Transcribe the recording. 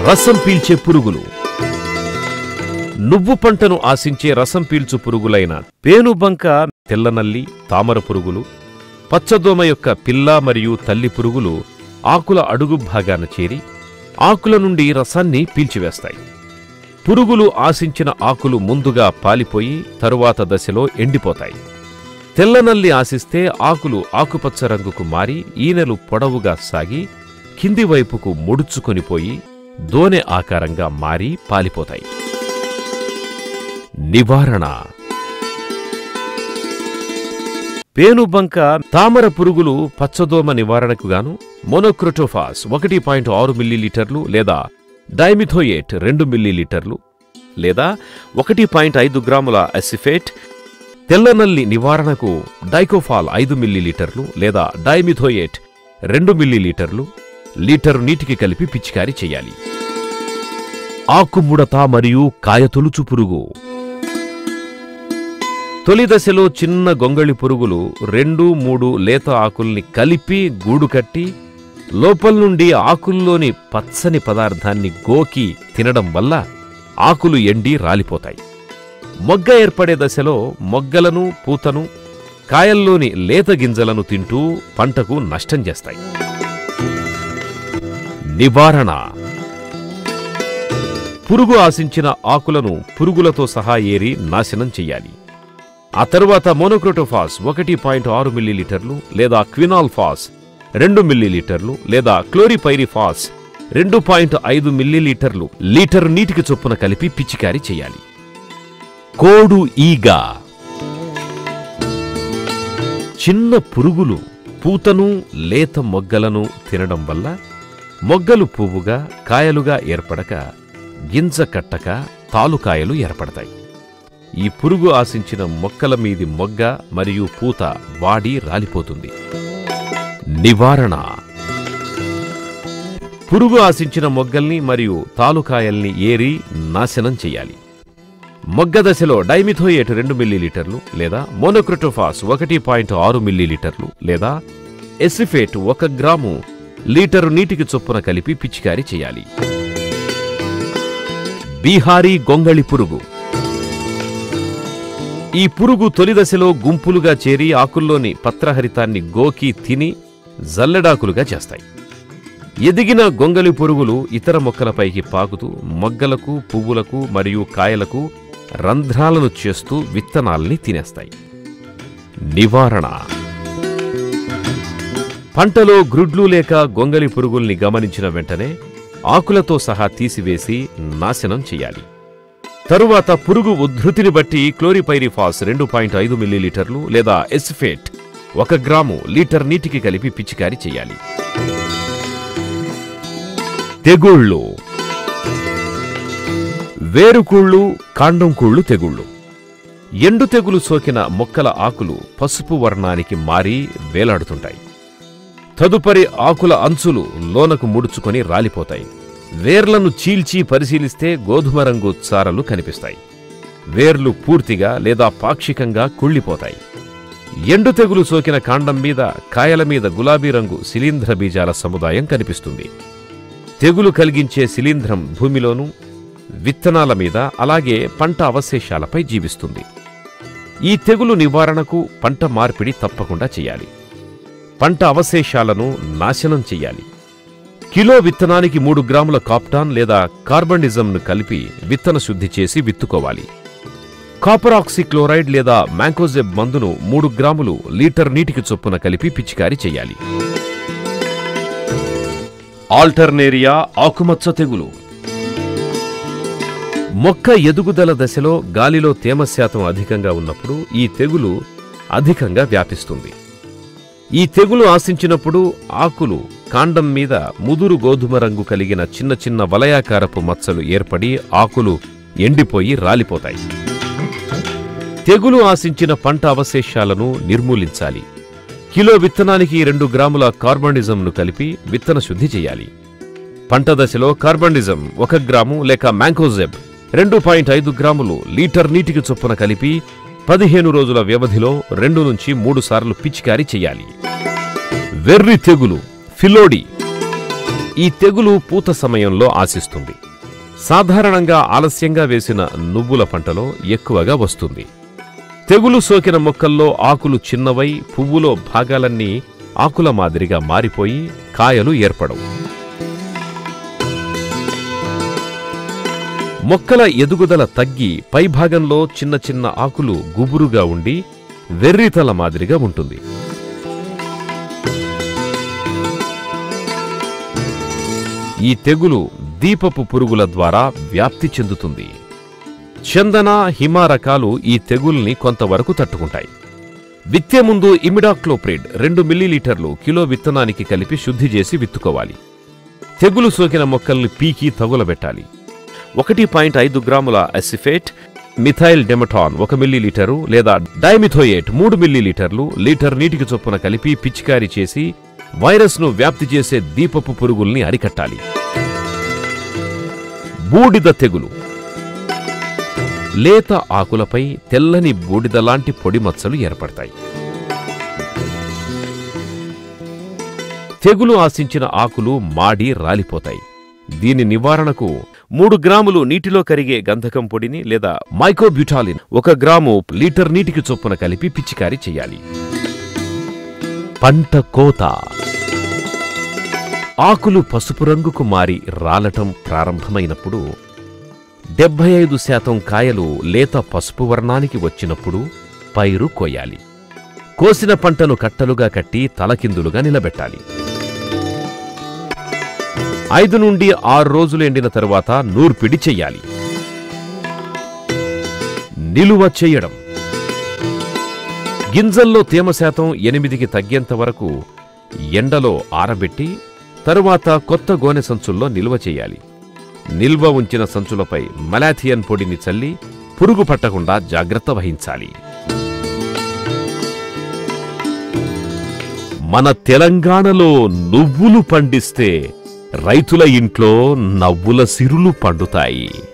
రసం పీల్చే పురుగులు నువ్వు పంటను ఆశించే రసం పీల్చు పురుగులైన పేనుబంక తెల్లనల్లి తామర పురుగులు పచ్చదోమ యొక్క పిల్ల మరియు తల్లి పురుగులు ఆకుల అడుగు భాగాన చేరి ఆకుల నుండి రసాన్ని పీల్చివేస్తాయి పురుగులు ఆశించిన ఆకులు ముందుగా పాలిపోయి తరువాత దశలో ఎండిపోతాయి తెల్లనల్లి ఆశిస్తే ఆకులు ఆకుపచ్చ రంగుకు మారి ఈనెలు పొడవుగా సాగి కింది వైపుకు ముడుచుకొనిపోయి దోనె ఆకారంగా మారి పాలిపోతాయి నివారణ పేనుబంక తామర పురుగులు పచ్చదోమ నివారణకు గాను మోనోక్రోటోఫాస్ ఒకటి పాయింట్ ఆరు మిల్లీలీటర్లు లేదా డైమిథోయేట్ రెండు మిల్లీలీటర్లు లేదా ఒకటి పాయింట్ ఐదు గ్రాముల అసిఫేట్ తెల్లనల్లి నివారణకు డైకోఫాల్ ఐదు మిల్లీలీటర్లు లేదా డైమిథోయేట్ రెండు మిల్లీలీటర్లు లీటరు నీటికి కలిపి పిచికారీ చేయాలి ఆకుముడత మరియు కాయతొలుచు పురుగు తొలి దశలో చిన్న గొంగళి పురుగులు రెండు మూడు లేత ఆకుల్ని కలిపి గూడు కట్టి లోపల నుండి ఆకుల్లోని పచ్చని పదార్థాన్ని గోకి తినడం వల్ల ఆకులు ఎండి రాలిపోతాయి మొగ్గ ఏర్పడే దశలో మొగ్గలను పూతను కాయల్లోని లేత గింజలను తింటూ పంటకు నష్టం చేస్తాయి నివారణ పురుగు ఆశించిన ఆకులను పురుగులతో సహా ఏరి నాశనం చెయ్యాలి ఆ తరువాత మోనోక్రోటోఫాస్ ఒకటి పాయింట్ ఆరు మిల్లీలీటర్లు లేదా క్వినాల్ఫాస్ రెండు మిల్లీలీటర్లు లేదా క్లోరిపైరిఫాస్ రెండు పాయింట్ ఐదు మిల్లీలీటర్లు లీటరు నీటికి చొప్పున కలిపి పిచికారీ చేయాలి కోడు ఈగ చిన్న పురుగులు పూతను లేత మొగ్గలను తినడం వల్ల మొగ్గలు పువ్వుగా కాయలుగా ఏర్పడక గింజ కట్టక తాలుకాయలు ఏర్పడతాయి ఈ పురుగు ఆశించిన మొక్కల మీది మొగ్గ మరియు పూత వాడి రాలిపోతుంది నివారణ పురుగు ఆశించిన మొగ్గల్ని మరియు తాలుకాయల్ని ఏరి నాశనం చేయాలి మొగ్గ దశలో డైమిథోయేట్ రెండు మిల్లీలీటర్లు లేదా మోనోక్రోటోఫాస్ ఒకటి పాయింట్ ఆరు మిల్లీలీటర్లు లేదా ఎసిఫేట్ ఒక గ్రాము లీటరు నీటికి చొప్పున కలిపి పిచికారీ చేయాలి బీహారీ గొంగళి పురుగు ఈ పురుగు తొలి దశలో గుంపులుగా చేరి ఆకుల్లోని పత్రహరితాన్ని గోకి తిని జల్లెడాకులుగా చేస్తాయి ఎదిగిన గొంగలి పురుగులు ఇతర మొక్కలపైకి పాకుతూ మొగ్గలకు పువ్వులకు మరియు కాయలకు రంధ్రాలను చేస్తూ విత్తనాల్ని తినేస్తాయి నివారణ పంటలో గ్రుడ్లు లేక గొంగలి పురుగుల్ని గమనించిన వెంటనే ఆకులతో సహా తీసివేసి నాశనం చేయాలి తరువాత పురుగు ఉద్ధృతిని బట్టి క్లోరిపైరిఫాస్ రెండు పాయింట్ ఐదు మిల్లీలీటర్లు లేదా ఎస్ఫేట్ ఒక గ్రాము లీటర్ నీటికి కలిపి పిచికారీ చేయాలి తెగుళ్ళు వేరుకూళ్ళు కాండంకూళ్ళు తెగుళ్ళు ఎండు తెగులు సోకిన మొక్కల ఆకులు పసుపు వర్ణానికి మారి వేలాడుతుంటాయి తదుపరి ఆకుల అంచులు లోనకు ముడుచుకొని రాలిపోతాయి వేర్లను చీల్చి పరిశీలిస్తే గోధుమ రంగు చారలు కనిపిస్తాయి వేర్లు పూర్తిగా లేదా పాక్షికంగా కుళ్ళిపోతాయి ఎండు తెగులు సోకిన కాండం మీద కాయల మీద గులాబీ రంగు శిలీంధ్ర బీజాల సముదాయం కనిపిస్తుంది తెగులు కలిగించే శిలీంధ్రం భూమిలోనూ విత్తనాల మీద అలాగే పంట అవశేషాలపై జీవిస్తుంది ఈ తెగులు నివారణకు పంట మార్పిడి తప్పకుండా చేయాలి పంట అవశేషాలను నాశనం చెయ్యాలి కిలో విత్తనానికి మూడు గ్రాముల కాప్టాన్ లేదా కార్బనిజంను కలిపి విత్తన శుద్ధి చేసి విత్తుకోవాలి కాపర్ ఆక్సిక్లోరైడ్ లేదా మ్యాంకోజెబ్ మందును మూడు గ్రాములు లీటర్ నీటికి చొప్పున కలిపి పిచికారీ చేయాలి ఆల్టర్నేరియా ఆకుమచ్చ తెగులు మొక్క ఎదుగుదల దశలో గాలిలో తేమ శాతం అధికంగా ఉన్నప్పుడు ఈ తెగులు అధికంగా వ్యాపిస్తుంది ఈ తెగులు ఆశించినప్పుడు ఆకులు కాండం మీద ముదురు గోధుమ రంగు కలిగిన చిన్న చిన్న వలయాకారపు మచ్చలు ఏర్పడి ఆకులు ఎండిపోయి రాలిపోతాయి తెగులు ఆశించిన పంట అవశేషాలను నిర్మూలించాలి కిలో విత్తనానికి రెండు గ్రాముల కార్బనిజంను కలిపి విత్తన శుద్ధి చేయాలి పంట దశలో కార్బనిజం ఒక గ్రాము లేక మ్యాంకోజెబ్ రెండు పాయింట్ ఐదు గ్రాములు లీటర్ నీటికి చొప్పున కలిపి పదిహేను రోజుల వ్యవధిలో రెండు నుంచి మూడు సార్లు పిచికారీ చేయాలి వెర్రి తెగులు ఫిలోడి ఈ తెగులు పూత సమయంలో ఆశిస్తుంది సాధారణంగా ఆలస్యంగా వేసిన నువ్వుల పంటలో ఎక్కువగా వస్తుంది తెగులు సోకిన మొక్కల్లో ఆకులు చిన్నవై పువ్వులో భాగాలన్నీ ఆకుల మాదిరిగా మారిపోయి కాయలు ఏర్పడవు మొక్కల ఎదుగుదల తగ్గి పైభాగంలో చిన్న చిన్న ఆకులు గుబురుగా ఉండి వెర్రితల మాదిరిగా ఉంటుంది ఈ తెగులు దీపపు పురుగుల ద్వారా వ్యాప్తి చెందుతుంది చందన హిమ రకాలు ఈ తెగుల్ని కొంతవరకు తట్టుకుంటాయి విత్తే ముందు ఇమిడాక్లోప్రిడ్ రెండు మిల్లీలీటర్లు కిలో విత్తనానికి కలిపి శుద్ధి చేసి విత్తుకోవాలి తెగులు సోకిన మొక్కల్ని పీకి తగులబెట్టాలి ఒకటి పాయింట్ ఐదు గ్రాముల అసిఫేట్ మిథైల్ డెమటాన్ ఒక మిల్లీలీటరు లేదా డైమిథోయేట్ మూడు మిల్లీలీటర్లు లీటర్ నీటికి చొప్పున కలిపి పిచికారీ చేసి వైరస్ను వ్యాప్తి చేసే దీపపు పురుగుల్ని అరికట్టాలి బూడిద తెగులు లేత ఆకులపై తెల్లని బూడిదలాంటి పొడి మచ్చలు ఏర్పడతాయి తెగులు ఆశించిన ఆకులు మాడి రాలిపోతాయి దీని నివారణకు మూడు గ్రాములు నీటిలో కరిగే గంధకం పొడిని లేదా మైకోబ్యూటాలిన్ ఒక గ్రాము లీటర్ నీటికి చొప్పున కలిపి పిచికారీ చేయాలి పంట కోత ఆకులు పసుపు రంగుకు మారి రాలటం ప్రారంభమైనప్పుడు డెబ్బై ఐదు శాతం కాయలు లేత పసుపు వర్ణానికి వచ్చినప్పుడు పైరు కోయాలి కోసిన పంటను కట్టలుగా కట్టి తలకిందులుగా నిలబెట్టాలి ఐదు నుండి ఆరు రోజులు ఎండిన తరువాత నూర్పిడి చెయ్యాలి నిలువ చేయడం గింజల్లో తేమ శాతం ఎనిమిదికి తగ్గేంత వరకు ఎండలో ఆరబెట్టి తరువాత కొత్త గోనె సంచుల్లో నిల్వ చేయాలి నిల్వ ఉంచిన సంచులపై మలాథియన్ పొడిని చల్లి పురుగు పట్టకుండా జాగ్రత్త వహించాలి మన తెలంగాణలో నువ్వులు పండిస్తే రైతుల ఇంట్లో నవ్వుల సిరులు పండుతాయి